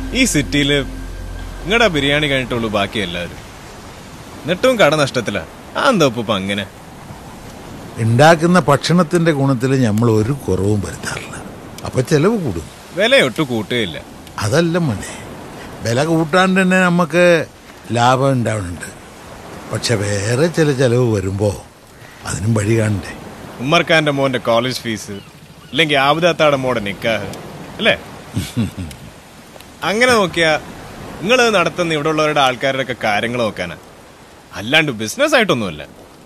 ഈ സിറ്റിയില് നിങ്ങളുടെ ബിരിയാണി കഴിഞ്ഞിട്ടുള്ളൂ ബാക്കി എല്ലാവരും എന്നിട്ടും കട നഷ്ടത്തിലാ ആ എന്താ ഉപ്പ അങ്ങനെ ഉണ്ടാക്കുന്ന ഭക്ഷണത്തിന്റെ ഗുണത്തിൽ നമ്മൾ ഒരു കുറവും വരുത്താറില്ല അപ്പൊ ചെലവ് കൂടും വില ഒട്ടും കൂട്ടുകയില്ല അതല്ല മോനെ വില കൂട്ടാണ്ട് തന്നെ നമുക്ക് ലാഭം ഉണ്ടാവുന്നുണ്ട് പക്ഷെ വേറെ ചില ചെലവ് വരുമ്പോൾ അതിനും വഴി കാണണ്ടേ ഉമ്മർഖാന്റെ മോന്റെ കോളേജ് ഫീസ് അല്ലെങ്കിൽ ആബുദാത്താടെ മോടെ നിക്കാഹ് അല്ലേ അങ്ങനെ നോക്കിയാ നിങ്ങൾ നടത്തുന്ന ഇവിടെ ഉള്ളവരുടെ ആൾക്കാരുടെ ഒക്കെ കാര്യങ്ങൾ നോക്കാനാ അല്ലാണ്ട് ബിസിനസ് ആയിട്ടൊന്നുമല്ല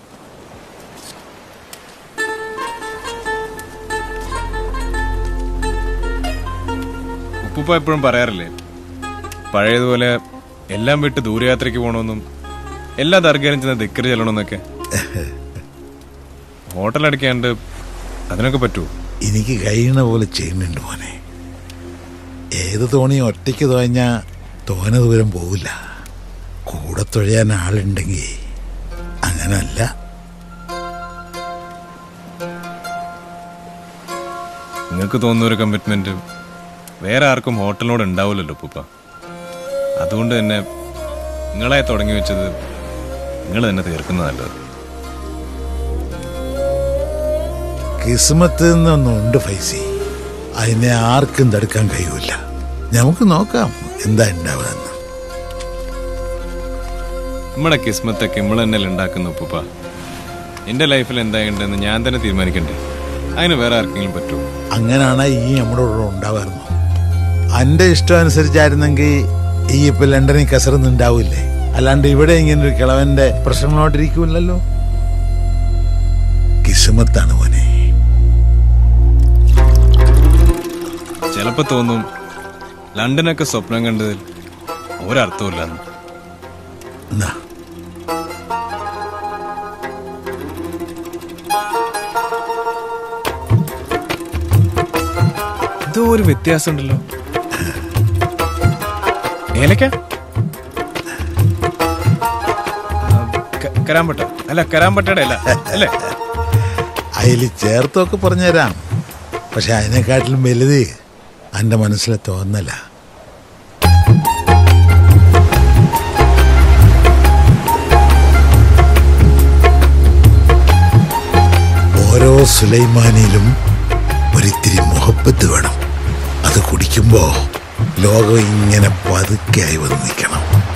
ഉപ്പുപ്പ എപ്പോഴും പറയാറില്ലേ പഴയതുപോലെ എല്ലാം വിട്ട് ദൂരയാത്രയ്ക്ക് പോകണമെന്നും എല്ലാ ദർഗയിലും ചെന്ന് ദിക്കറ് ചെല്ലണമെന്നൊക്കെ ഹോട്ടൽ അടിക്കാണ്ട് അതിനൊക്കെ പറ്റുമോ എനിക്ക് കഴിയുന്ന പോലെ ചെയ്യുന്നുണ്ട് മോനെ ഏത് തോണിയും ഒറ്റയ്ക്ക് തുഴഞ്ഞാ തോന ദൂരം പോവില്ല കൂടെ തുഴയാൻ ആളുണ്ടെങ്കിൽ അങ്ങനല്ല നിങ്ങൾക്ക് തോന്നുന്ന ഒരു കമ്മിറ്റ്മെന്റ് വേറെ ആർക്കും ഹോട്ടലിനോട് ഉണ്ടാവില്ലല്ലോ ഉപ്പുപ്പ അതുകൊണ്ട് തന്നെ നിങ്ങളെ തുടങ്ങി വെച്ചത് നിങ്ങൾ തന്നെ തീർക്കുന്നത് നല്ലത് കിസ്മത്ത് നിന്നൊന്നുണ്ട് ഫൈസി അതിനെ ആർക്കും തടുക്കാൻ കഴിയൂല നമുക്ക് നോക്കാം എന്താ ഉണ്ടാവുക നമ്മുടെ കിസ്മത്തൊക്കെ നമ്മൾ തന്നെ ഉണ്ടാക്കുന്ന ഉപ്പുപ്പ എന്റെ ലൈഫിൽ എന്തായിട്ടുണ്ടെന്ന് ഞാൻ തന്നെ തീരുമാനിക്കണ്ടേ അതിന് വേറെ ആർക്കെങ്കിലും പറ്റുമോ അങ്ങനാണ് ഈ നമ്മുടെ കൂടെ ഉണ്ടാവായിരുന്നു എൻ്റെ ഇഷ്ടം അനുസരിച്ചായിരുന്നെങ്കിൽ ഈ ഇപ്പൊ ലണ്ടനിൽ കസറൊന്നും ഉണ്ടാവില്ലേ അല്ലാണ്ട് ഇവിടെ ഇങ്ങനെ ഒരു കിളവന്റെ പ്രശ്നങ്ങളോട്ടിരിക്കൂലല്ലോ കിസ്മത്താണ് മോനെ ചിലപ്പോ തോന്നും ലണ്ടനൊക്കെ സ്വപ്നം കണ്ടതിൽ ഒരർത്ഥമില്ലെന്ന് എന്നാ എന്തോ ഒരു വ്യത്യാസം ഉണ്ടല്ലോ ഏലക്ക ആ, ക- കരാമ്പട്ട അല്ല കരാമ്പട്ടയുടെ അല്ല അല്ലേ അതിൽ ചേർത്തൊക്കെ പറഞ്ഞുതരാം പക്ഷെ അതിനെക്കാട്ടിലും വലുത് എൻ്റെ മനസ്സിലെ തോന്നല ഓരോ സുലൈമാനിയിലും ഒരിത്തിരി മുഹബത്ത് വേണം അത് കുടിക്കുമ്പോ ലോകം ഇങ്ങനെ പതുക്കെയായി വന്ന് നിൽക്കണം